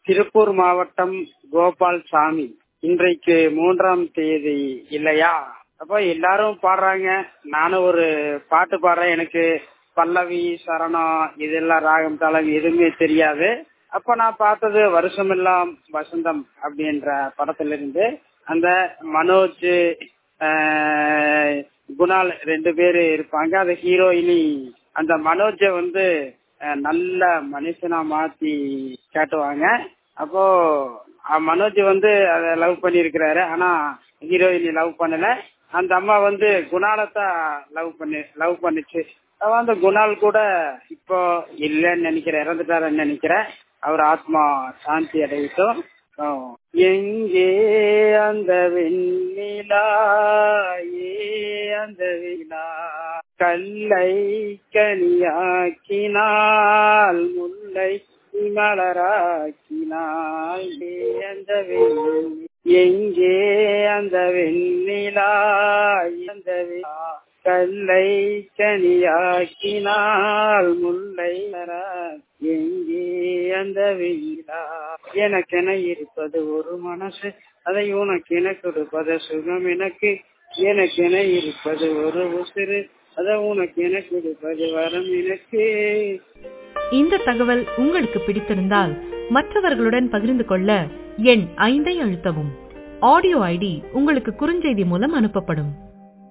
திருப்பூர் மாவட்டம் கோபால் சாமி இன்றைக்கு மூன்றாம் தேதி இல்லையா அப்போ எல்லாரும் பாடுறாங்க நானும் ஒரு பாட்டு பாடுறேன் எனக்கு பல்லவி சரணம் இதெல்லாம் ராகம் தாளம் எதுவுமே தெரியாது அப்ப நான் பார்த்தது வருஷமெல்லாம் வசந்தம் அப்படின்ற படத்துல இருந்து அந்த மனோஜ் ஆஹ், குணால் ரெண்டு பேரு இருப்பாங்க அது ஹீரோயினி அந்த மனோஜ வந்து அஹ், நல்ல மனுஷனா மாத்தி காட்டுவாங்க அப்போ அஹ், மனோஜ் வந்து அத லவ் பண்ணிருக்கிறாரு ஆனா ஹீரோயினி லவ் பண்ணல அந்த அம்மா வந்து குணாலத்தான் லவ் பண்ணி லவ் பண்ணுச்சு அவ அந்த குணால் கூட இப்போ இல்லைன்னு நினைக்கிறேன் இறந்துட்டாருன்னு நினைக்கிறேன் அவர் ஆத்மா சாந்தி அடையட்டும் ஆ. எங்கே அந்த வெண்ணிலா ஏ அந்த விழா கல்லை கனியாக்கினால் முல்லை மலராக்கினாள் ஏ அந்த வெண்ணி- எங்கே அந்த வெண்ணிலா அந்த விழா கல்லை கனியாக்கினால் முல்லை மலரா எங்கே அந்த வெயிலா எனக்கென இருப்பது ஒரு மனசு அதை உனக்கென கொடுப்பது சுகம் எனக்கு எனக்கென இருப்பது ஒரு உசிறு அதை உனக்கென கொடுப்பது வரம் எனக்கு இந்த தகவல் உங்களுக்கு பிடித்திருந்தால் மற்றவர்களுடன் பகிர்ந்து கொள்ள எண் ஐந்தை அழுத்தவும் ஆடியோ ஐடி உங்களுக்கு குறுஞ்செய்தி மூலம் அனுப்பப்படும்